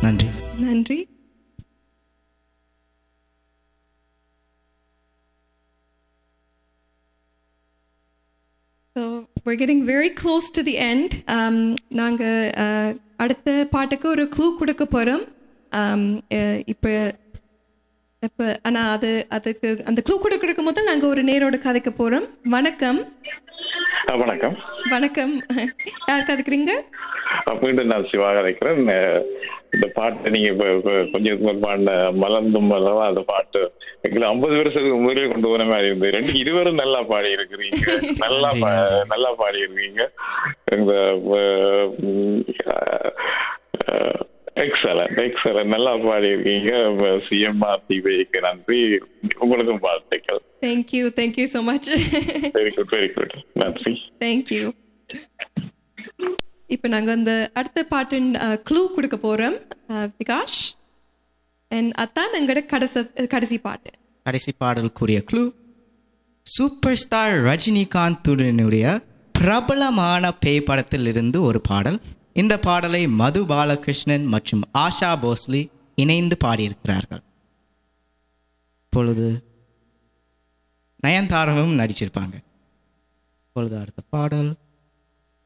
நன்றி நன்றி So we're getting very close to the end. Um, நாங்க uh, அடுத்த பாட்டுக்கு ஒரு க்ளூ கொடுக்க போறோம் um, uh, இப்போ இப்போ ஆனா அது அதுக்கு அந்த க்ளூ கொடுக்கறதுக்கு முதல் நாங்க ஒரு நேரோட கதைக்க போறோம் வணக்கம் ஆ, வணக்கம் வணக்கம் யார் கதைக்கிறீங்க ஆ, மீண்டும் நான் சிவா கதைக்கிறேன் அஹ், இந்த பாட்டு நீங்க இப்ப இப்ப கொஞ்சம் முதல் பாடின மலர்ந்தும் மலவா அந்த பாட்டு எங்களுக்கு ஐம்பது வருஷத்துக்கு முதலே கொண்டு போன மாதிரி இருந்தது ரெண்டு இருவரும் நல்லா பாடி இருக்கிறீங்க நல்லா பா- நல்லா பாடி இருக்கீங்க இந்த எக்ஸலன்ட் எக்ஸலன்ட் நல்லா பாடி இருக்கீங்க சிஎம்ஆர் டிவிக்கு நன்றி உங்களுக்கும் வாழ்த்துக்கள் thank you thank you so much very good very good நன்றி தேங்க்யூ இப்போ நாங்கள் அந்த அடுத்த பாட்டின் க்ளூ கொடுக்க போகிறோம் விகாஷ் அண்ட் அதான் எங்களோட கடைசி கடைசி பாட்டு கடைசி பாடலுக்குரிய க்ளூ சூப்பர் ஸ்டார் ரஜினிகாந்துடனுடைய பிரபலமான பேய் படத்தில் இருந்து ஒரு பாடல் இந்த பாடலை மது பாலகிருஷ்ணன் மற்றும் ஆஷா போஸ்லி இணைந்து பாடியிருக்கிறார்கள் இப்பொழுது நயன்தாராவும் நடிச்சிருப்பாங்க இப்பொழுது அடுத்த பாடல்